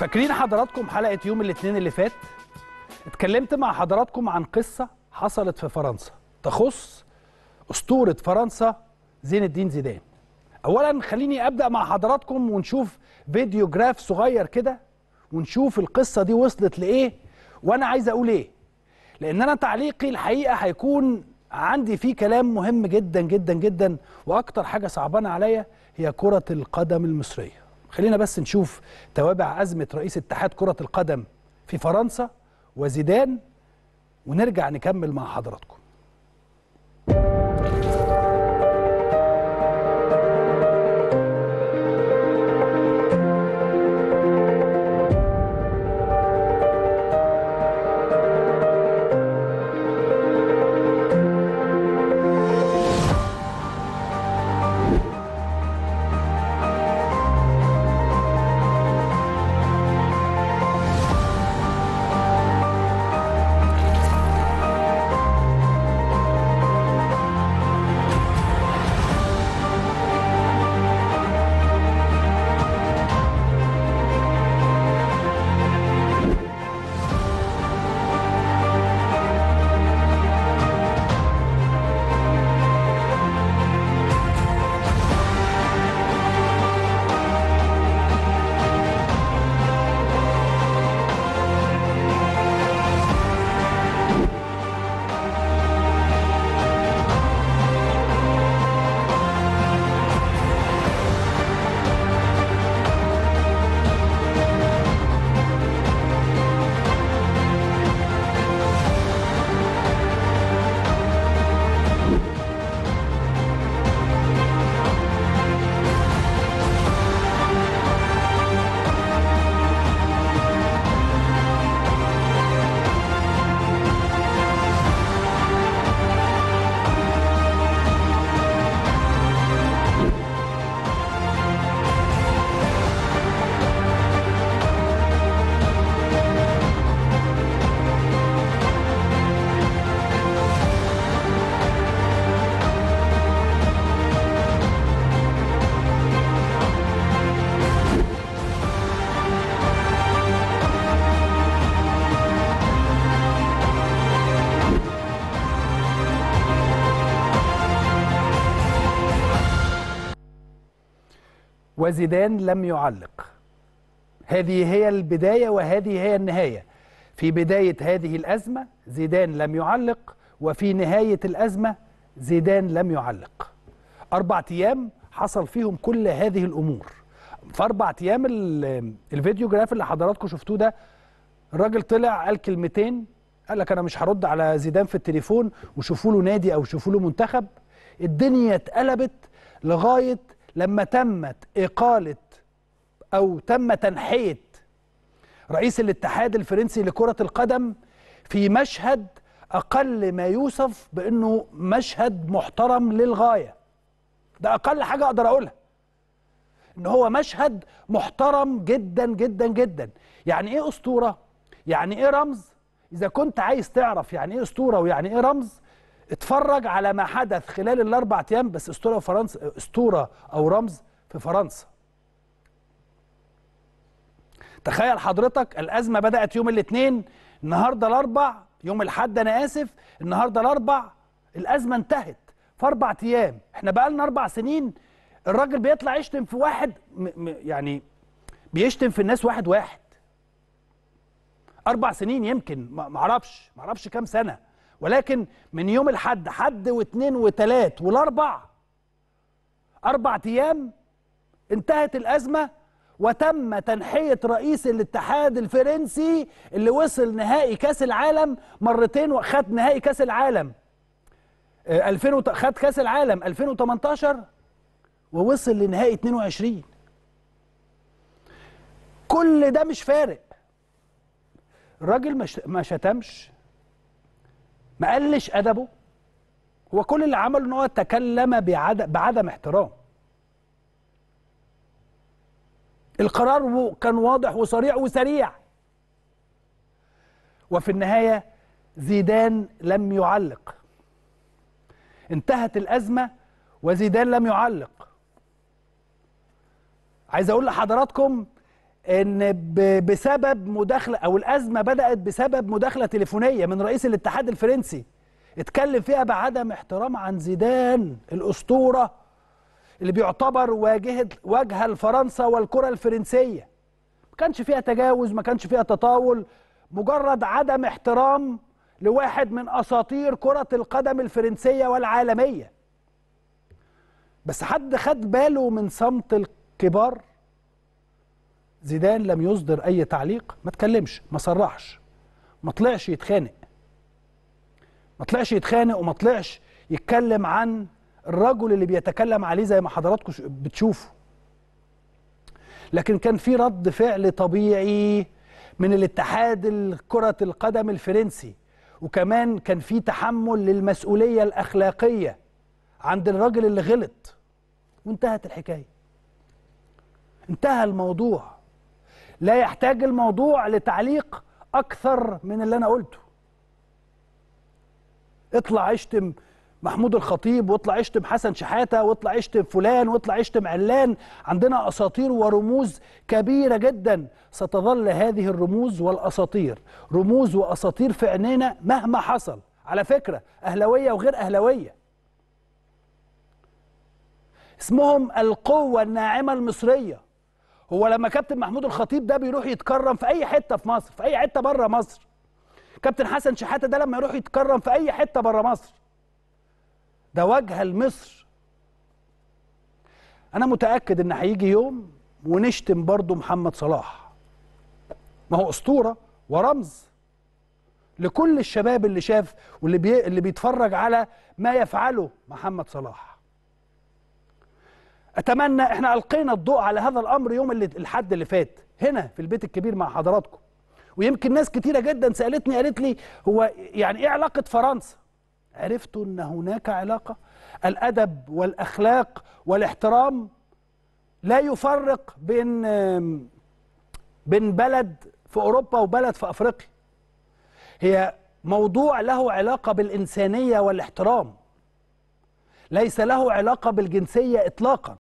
فاكرين حضراتكم حلقه يوم الاثنين اللي فات اتكلمت مع حضراتكم عن قصه حصلت في فرنسا تخص اسطوره فرنسا زين الدين زيدان اولا خليني ابدا مع حضراتكم ونشوف فيديو جراف صغير كده ونشوف القصه دي وصلت لايه وانا عايز اقول ايه لان انا تعليقي الحقيقه هيكون عندي فيه كلام مهم جدا جدا جدا واكتر حاجه صعبانه عليا هي كره القدم المصريه خلينا بس نشوف توابع ازمه رئيس اتحاد كره القدم في فرنسا وزيدان ونرجع نكمل مع حضراتكم وزيدان لم يعلق هذه هي البداية وهذه هي النهاية في بداية هذه الأزمة زيدان لم يعلق وفي نهاية الأزمة زيدان لم يعلق أربع أيام حصل فيهم كل هذه الأمور في أربع أيام الفيديو جراف اللي حضراتكم شفتوه ده الراجل طلع قال كلمتين قال لك أنا مش هرد على زيدان في التليفون وشوفوا له نادي أو شوفوا له منتخب الدنيا اتقلبت لغاية لما تمت إقالة أو تم تنحية رئيس الاتحاد الفرنسي لكرة القدم في مشهد أقل ما يوصف بأنه مشهد محترم للغاية ده أقل حاجة أقدر أقولها إن هو مشهد محترم جدا جدا جدا يعني إيه أسطورة؟ يعني إيه رمز؟ إذا كنت عايز تعرف يعني إيه أسطورة ويعني إيه رمز اتفرج على ما حدث خلال الاربع ايام بس اسطوره فرنسا اسطوره او رمز في فرنسا تخيل حضرتك الازمه بدات يوم الاثنين النهارده الاربع يوم الاحد انا اسف النهارده الاربع الازمه انتهت في اربع ايام احنا بقى لنا اربع سنين الراجل بيطلع يشتم في واحد م م يعني بيشتم في الناس واحد واحد اربع سنين يمكن ما اعرفش ما اعرفش كام سنه ولكن من يوم الحد حد واثنين وثلاث والاربع اربع ايام انتهت الازمه وتم تنحيه رئيس الاتحاد الفرنسي اللي وصل نهائي كاس العالم مرتين وخد نهائي كاس العالم 2000 وت... خد كاس العالم 2018 ووصل لنهائي 22 كل ده مش فارق الراجل مش... ما شتمش ما قلش ادبه هو كل اللي عمله ان هو تكلم بعدم, بعدم احترام القرار كان واضح وصريح وسريع وفي النهايه زيدان لم يعلق انتهت الازمه وزيدان لم يعلق عايز اقول لحضراتكم ان ب- بسبب مداخله او الازمه بدات بسبب مداخله تليفونيه من رئيس الاتحاد الفرنسي اتكلم فيها بعدم احترام عن زيدان الاسطوره اللي بيعتبر واجهه واجهه لفرنسا والكره الفرنسيه ما كانش فيها تجاوز ما كانش فيها تطاول مجرد عدم احترام لواحد من اساطير كره القدم الفرنسيه والعالميه بس حد خد باله من صمت الكبار زيدان لم يصدر اي تعليق ما تكلمش ما صرحش ما طلعش يتخانق ما طلعش يتخانق وما طلعش يتكلم عن الرجل اللي بيتكلم عليه زي ما حضراتكم ش- بتشوفوا لكن كان في رد فعل طبيعي من الاتحاد كرة القدم الفرنسي وكمان كان في تحمل للمسؤولية الأخلاقية عند الراجل اللي غلط وانتهت الحكاية انتهى الموضوع لا يحتاج الموضوع لتعليق أكثر من اللي أنا قلته اطلع اشتم محمود الخطيب واطلع اشتم حسن شحاته واطلع اشتم فلان واطلع اشتم علان عندنا اساطير ورموز كبيره جدا ستظل هذه الرموز والاساطير رموز واساطير في عينينا مهما حصل على فكره اهلاويه وغير اهلاويه اسمهم القوه الناعمه المصريه هو لما كابتن محمود الخطيب ده بيروح يتكرم في اي حته في مصر في اي حته بره مصر كابتن حسن شحاته ده لما يروح يتكرم في اي حته بره مصر ده وجه لمصر انا متاكد ان هيجي يوم ونشتم برضو محمد صلاح ما هو اسطوره ورمز لكل الشباب اللي شاف واللي بي... اللي بيتفرج على ما يفعله محمد صلاح اتمنى احنا القينا الضوء على هذا الامر يوم اللي الحد اللي فات هنا في البيت الكبير مع حضراتكم ويمكن ناس كتيره جدا سالتني قالت لي هو يعني ايه علاقه فرنسا عرفت ان هناك علاقه الادب والاخلاق والاحترام لا يفرق بين بين بلد في اوروبا وبلد في افريقيا هي موضوع له علاقه بالانسانيه والاحترام ليس له علاقه بالجنسيه اطلاقا